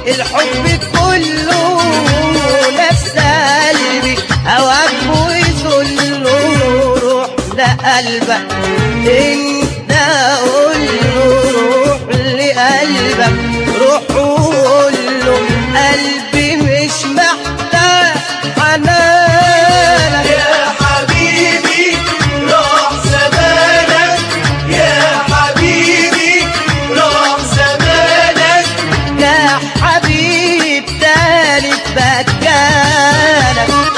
الحب كله نفس قلبي هواك وذله روح لقلبك انت قول له روح لقلبك روح وقول له قلبي مش محتاج حنانك يا حبيبي راح زمانك يا حبيبي راح زمانك يا حبيب تاني مكانك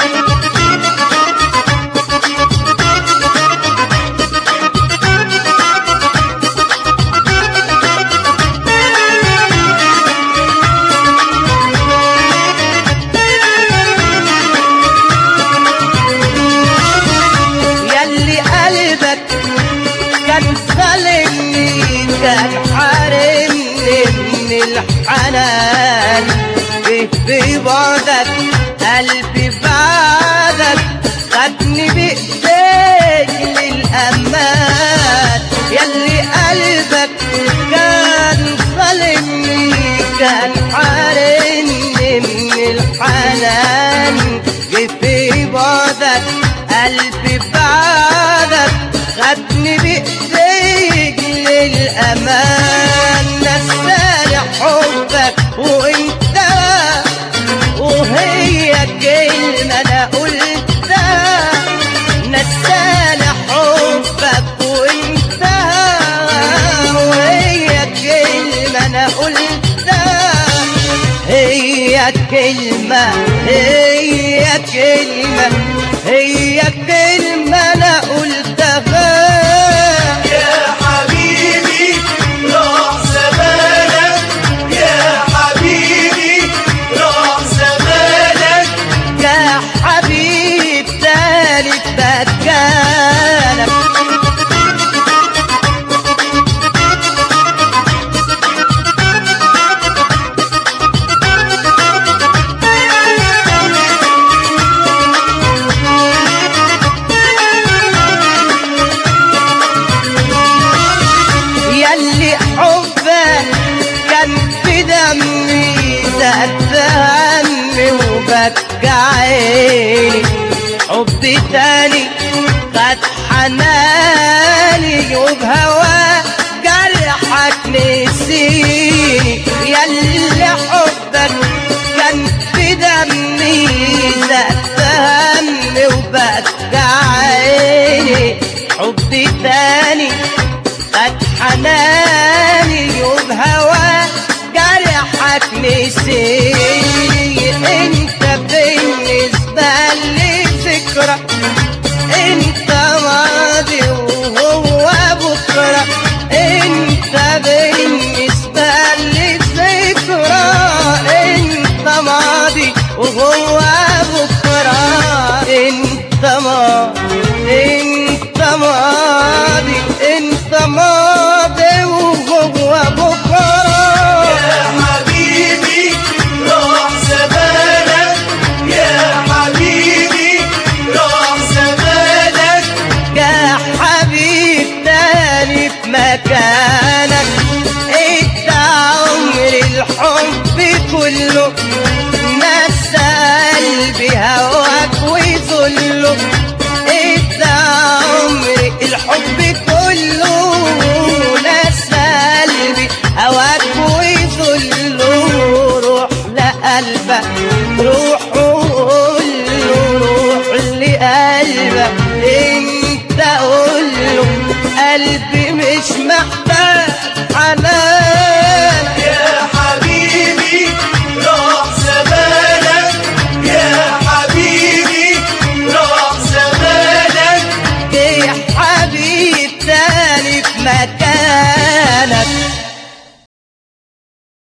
ياللي قلبك كان ظالمني كان حارمني من الحنان إيه في بعدك قلبي بعدك خدني بإيديك للأمان ياللي قلبك كان ظالمني كان حارمني من الحنان جه في بعدك قلبي بعدك خدني بإيديك للأمان نساني حبك وانت وهي كلمة أنا قلتها نساني حبك وانت وهي كلمة أنا قلتها هي كلمة هي كلمة هي كلمة أنا قلتها يا حبيبي راح زمانك يا حبيبي راح زمانك يا حبيب تاني مكانك ياللي حبك كان في دمي زاد همي وبكى عيني حب تاني خد حناني وبهواه جرحك نسيني ياللي حبك كان في دمي زاد همي وبكى عيني حب تاني خد حناني وبهواه جرحك نسيني انت بالنسبة لي ذكرى انت ماضي وهو بكرة انت بالنسبة لي ذكرى انت ماضي وهو بكرة انت ماضي انت ماضي انت ماضي وهو بكرة يا حبيبي راح زمانك يا حبيبي راح زمانك يا حبيب تاني في مكانك انت عمر الحب كله نسى قلبي هواك وذله